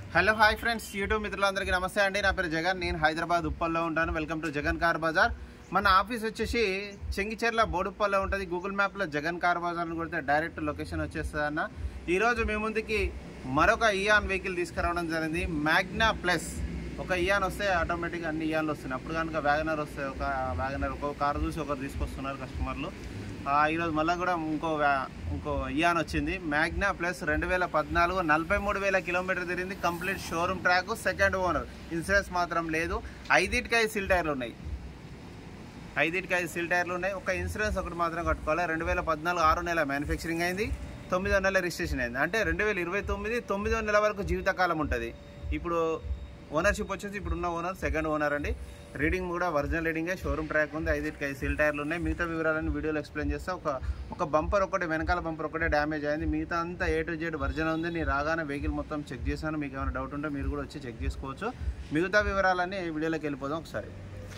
hello hi friends YouTube మిత్రులందరికీ నమస్తే అండి నా పేరు జగన్ నేను హైదరాబాద్ ఉప్పల్లో ఉంటాను welcome to Jagan car bazaar మన ఆఫీస్ వచ్చేసి చెంగిచెర్ల బోడుప్పల్లో ఉంటుంది గూగుల్ మ్యాప్లో జగన్ కార్ బజార్ అని కొడితే డైరెక్ట్ లొకేషన్ వచ్చేస్తుంది అన్న ఈరోజు మీ ముందుకి మరొక ఇయాన్ వెహికల్ తీసుకురావడం జరిగింది మ్యాగ్నా ప్లస్ ఒక ఇయాన్ వస్తే ఆటోమేటిక్గా అన్ని ఇయాన్లు వస్తున్నాయి అప్పుడు కనుక వ్యాగనర్ వస్తే ఒక వ్యాగనర్ ఒక కారు చూసి ఒకరు తీసుకొస్తున్నారు కస్టమర్లు ఆ, ఈరోజు మళ్ళీ కూడా ఇంకో వ్యా- ఇంకో ఇయాన్ వచ్చింది మ్యాగ్నా ప్లస్ రెండు వేల పద్నాలుగు నలభై మూడు వేల కిలోమీటర్ తిరిగింది complete showroom track second owner insurance మాత్రం లేదు ఐదింటికి ఐదు సిల్ టైర్లు ఉన్నాయి ఐదింటికి ఐదు సిల్ టైర్లు ఉన్నాయి ఒక ఇన్సూరెన్స్ ఒకటి మాత్రం కట్టుకోవాలి రెండు వేల పద్నాలుగు ఆరు నెల మ్యానుఫ్యాక్చరింగ్ అయింది తొమ్మిదో నెల రిజిస్ట్రేషన్ అయింది అంటే రెండు వేల ఇరవై తొమ్మిది తొమ్మిదో నెల వరకు జీవితకాలం ఉంటుంది ఇప్పుడు ఓనర్షిప్ వచ్చేసి ఇప్పుడున్న ఓనర్ సెకండ్ ఓనర్ అండి రీడింగ్ కూడా ఒరిజినల్ రీడింగే షోరూమ్ ట్రాక్ ఉంది ఐదింటికి ఐదు సీల్ టైర్లు ఉన్నాయి మిగతా వివరాలను వీడియోలో ఎక్స్ప్లెయిన్ చేస్తా ఒక ఒక బంపర్ ఒకటి వెనకాల బంపర్ ఒకటే డ్యామేజ్ అయింది మిగతా అంతా ఏ టు జెడ్ వర్జన్ ఉంది నేను రాగానే వెహికల్ మొత్తం చెక్ చేశాను మీకు ఏమైనా డౌట్ ఉంటే మీరు కూడా వచ్చి చెక్ చేసుకోవచ్చు మిగతా వివరాలన్నీ ఈ వీడియోలోకి వెళ్ళిపోదాం ఒకసారి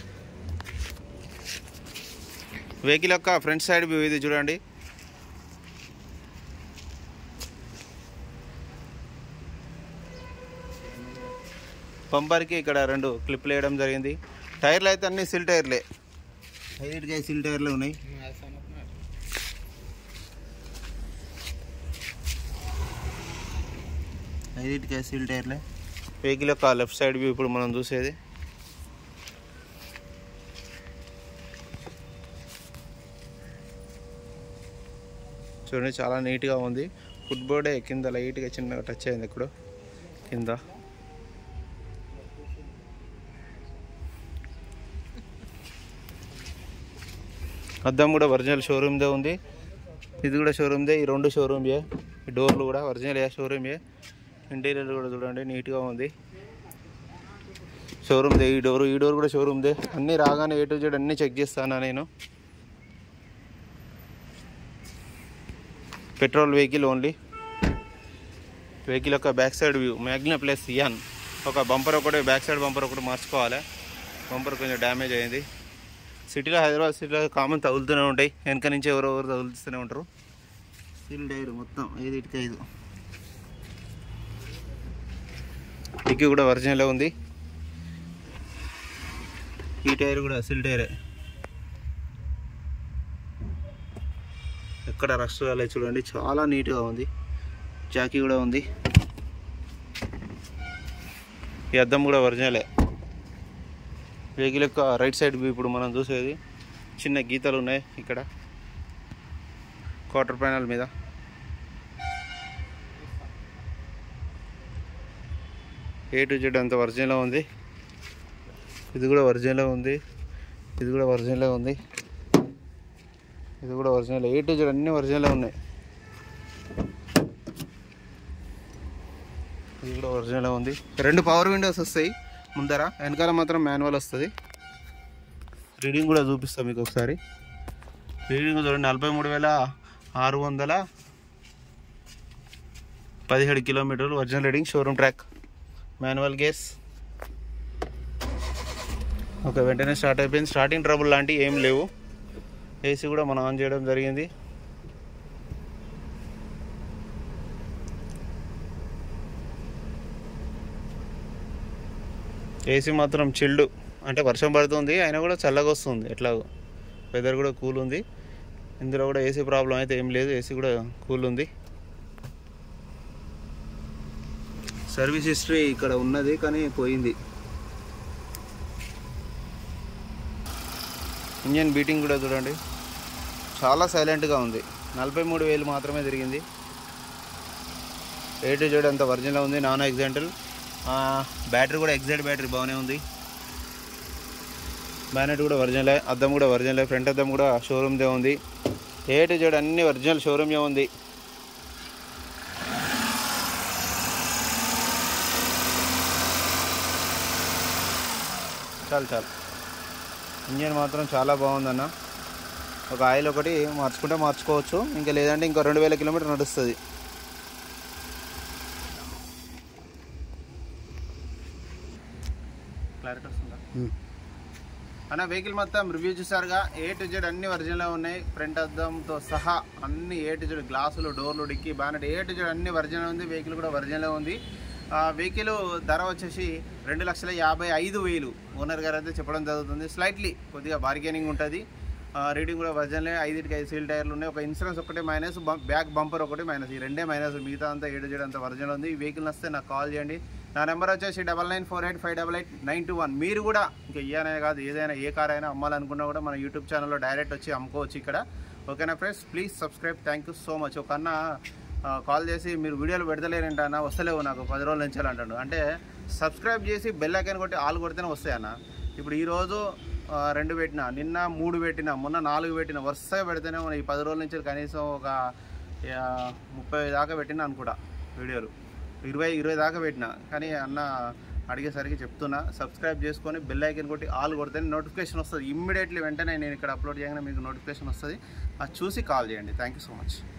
వెహికల్ యొక్క ఫ్రంట్ సైడ్ వ్యూ ఇది చూడండి పంపర్కి ఇక్కడ రెండు క్లిప్లు వేయడం జరిగింది టైర్లు అయితే అన్ని సిల్ టైర్లే ఐదుటికి సిల్ టైర్లు ఉన్నాయి ఐదుటికి సిల్ టైర్లే వెహికల్ యొక్క లెఫ్ట్ సైడ్ వ్యూ ఇప్పుడు మనం చూసేది చూడండి చాలా నీట్గా ఉంది ఫుట్ బోర్డే కింద లైట్గా చిన్నగా టచ్ అయింది ఇక్కడ కింద అద్దం కూడా ఒరిజినల్ షోరూమ్దే ఉంది ఇది కూడా షోరూమ్దే ఈ రెండు షోరూమ్యే ఈ డోర్లు కూడా ఒరిజినల్ ఏ షోరూమ్యే ఇంటీరియర్ కూడా చూడండి నీట్గా ఉంది షోరూమ్దే ఈ డోర్ ఈ డోర్ కూడా షోరూమ్దే అన్నీ రాగానే ఏ టు జెడ్ అన్నీ చెక్ చేస్తాను నేను పెట్రోల్ వెహికల్ ఓన్లీ వెహికల్ యొక్క back side view Magna plus Eon ఒక బంపర్ ఒకటి బ్యాక్ సైడ్ బంపర్ ఒకటి మార్చుకోవాలి బంపర్ కొంచెం డ్యామేజ్ అయింది సిటీలో హైదరాబాద్ సిటీలో కామన్ తగులుతూనే ఉంటాయి వెనక నుంచి ఎవరో ఎవరు తగులుతూనే ఉంటారు సిల్ టైర్ మొత్తం ఐదు ఇటుక ఐదు డిక్కీ కూడా ఒరిజినల్ ఉంది ఈ టైర్ కూడా సిల్ టైరే ఎక్కడ రస్ట్ రాలేదు చూడండి చాలా నీట్గా ఉంది జాకీ కూడా ఉంది ఈ అద్దం కూడా ఒరిజినలే వెహికల్ యొక్క రైట్ సైడ్ వ్యూ ఇప్పుడు మనం చూసేది చిన్న గీతలు ఉన్నాయి ఇక్కడ క్వార్టర్ ప్యానల్ మీద ఏ టు జెడ్ అంత ఒరిజినల్ ఉంది ఇది కూడా ఒరిజినల్ ఉంది ఇది కూడా ఒరిజినల్ ఉంది ఇది కూడా ఒరిజినల్ ఏ టు జెడ్ అన్ని ఒరిజినల్ ఉన్నాయి ఇది కూడా ఒరిజినల్ ఉంది రెండు పవర్ విండోస్ వస్తాయి ముందర వెనకాల మాత్రం మాన్యువల్ వస్తుంది రీడింగ్ కూడా చూపిస్తాం మీకు ఒకసారి రీడింగ్ చూడండి నలభై మూడు వేల ఆరు వందల పదిహేడు కిలోమీటర్లు original reading showroom track manual gears okay వెంటనే స్టార్ట్ అయిపోయింది స్టార్టింగ్ ట్రబుల్ లాంటివి ఏం లేవు ఏసీ కూడా మనం ఆన్ చేయడం జరిగింది ఏసీ మాత్రం చిల్డ్ అంటే వర్షం పడుతుంది అయినా కూడా చల్లగా వస్తుంది ఎట్లాగో వెదర్ కూడా కూల్ ఉంది ఇందులో కూడా ఏసీ ప్రాబ్లం అయితే ఏం లేదు ఏసీ కూడా కూల్ ఉంది సర్వీస్ హిస్టరీ ఇక్కడ ఉన్నది కానీ పోయింది ఇంజన్ బీటింగ్ కూడా చూడండి చాలా సైలెంట్గా ఉంది నలభై మూడు వేలు మాత్రమే తిరిగింది ఏ టు జెడ్ అంత ఒరిజినల్ ఉంది నాన్ ఎగ్జాంటల్ బ్యాటరీ కూడా ఎగ్జాక్ట్ బ్యాటరీ బాగానే ఉంది బ్యానెట్ కూడా ఒరిజినలే అద్దం కూడా ఒరిజినలే ఫ్రంట్ అద్దం కూడా షోరూమ్దే ఉంది ఏ టు జెడ్ అన్ని ఒరిజినల్ షోరూమ్యే ఉంది చాలు చాలు ఇంజన్ మాత్రం చాలా బాగుందన్న ఒక ఆయిల్ ఒకటి మార్చుకుంటే మార్చుకోవచ్చు ఇంకా లేదంటే ఇంకో రెండు వేల కిలోమీటర్ నడుస్తుంది క్లారిటీ వస్తుందా అన్న వెహికల్ మొత్తం రివ్యూ చూసారుగా ఏ టు జెడ్ అన్ని ఒరిజినల్ ఉన్నాయి ఫ్రంట్ అద్దంతో సహా అన్ని ఏ టు జెడ్ గ్లాసులు డోర్లు dicky bonnet A to Z అన్ని ఒరిజినల్ ఉంది వెహికల్ కూడా ఒరిజినల్ ఉంది వెహికల్ ధర వచ్చేసి రెండు లక్షల యాభై ఐదు వేలు ఓనర్ గారు అయితే చెప్పడం జరుగుతుంది స్లైట్లీ కొద్దిగా బార్గెనింగ్ ఉంటుంది రీడింగ్ కూడా వర్జన్లే ఐదుకి ఐదు సీల్ టైర్లు ఉన్నాయి ఒక ఇన్సూరెన్స్ ఒకటే మైనస్ బ్యాక్ బంపర్ ఒకటి మైనస్ ఈ రెండే మైనస్ మిగతా అంతా ఏడు చేయడం అంత వర్జన్ ఉంది ఈ వెహికల్ వస్తే నాకు కాల్ చేయండి నా నెంబర్ వచ్చేసి double nine four eight five double eight nine two one మీరు కూడా ఇంకా ఇయ్యనే కాదు ఏదైనా ఏ కార్ అయినా అమ్మాలనుకున్నా కూడా మన యూట్యూబ్ ఛానల్లో డైరెక్ట్ వచ్చి అమ్ముకోవచ్చు ఇక్కడ ఓకేనా friends please subscribe thank you so much ఒక అన్న ఆ, కాల్ చేసి మీరు వీడియోలు పెడతలేరంట అన్న వస్తలేవు నాకు పది రోజుల నుంచి అంటాడు అంటే సబ్స్క్రైబ్ చేసి బెల్ ఐకాన్ కొట్టి ఆల్ కొడితేనే వస్తాయన్న ఇప్పుడు ఈరోజు ఆ, రెండు పెట్టిన నిన్న మూడు పెట్టిన మొన్న నాలుగు పెట్టిన వరుసగా పెడితేనే మన ఈ పది రోజుల నుంచి కనీసం ఒక ఆ, ముప్పై దాకా పెట్టిన అనుకుంటా వీడియోలు ఇరవై ఇరవై దాకా పెట్టిన కానీ అన్న అడిగేసరికి చెప్తున్నా సబ్స్క్రైబ్ చేసుకొని బెల్ ఐకన్ కొట్టి ఆల్ కొడితే నోటిఫికేషన్ వస్తుంది ఇమ్మీడియట్లీ వెంటనే నేను ఇక్కడ అప్లోడ్ చేయగానే మీకు నోటిఫికేషన్ వస్తుంది అది చూసి కాల్ చేయండి థ్యాంక్ యూ సో మచ్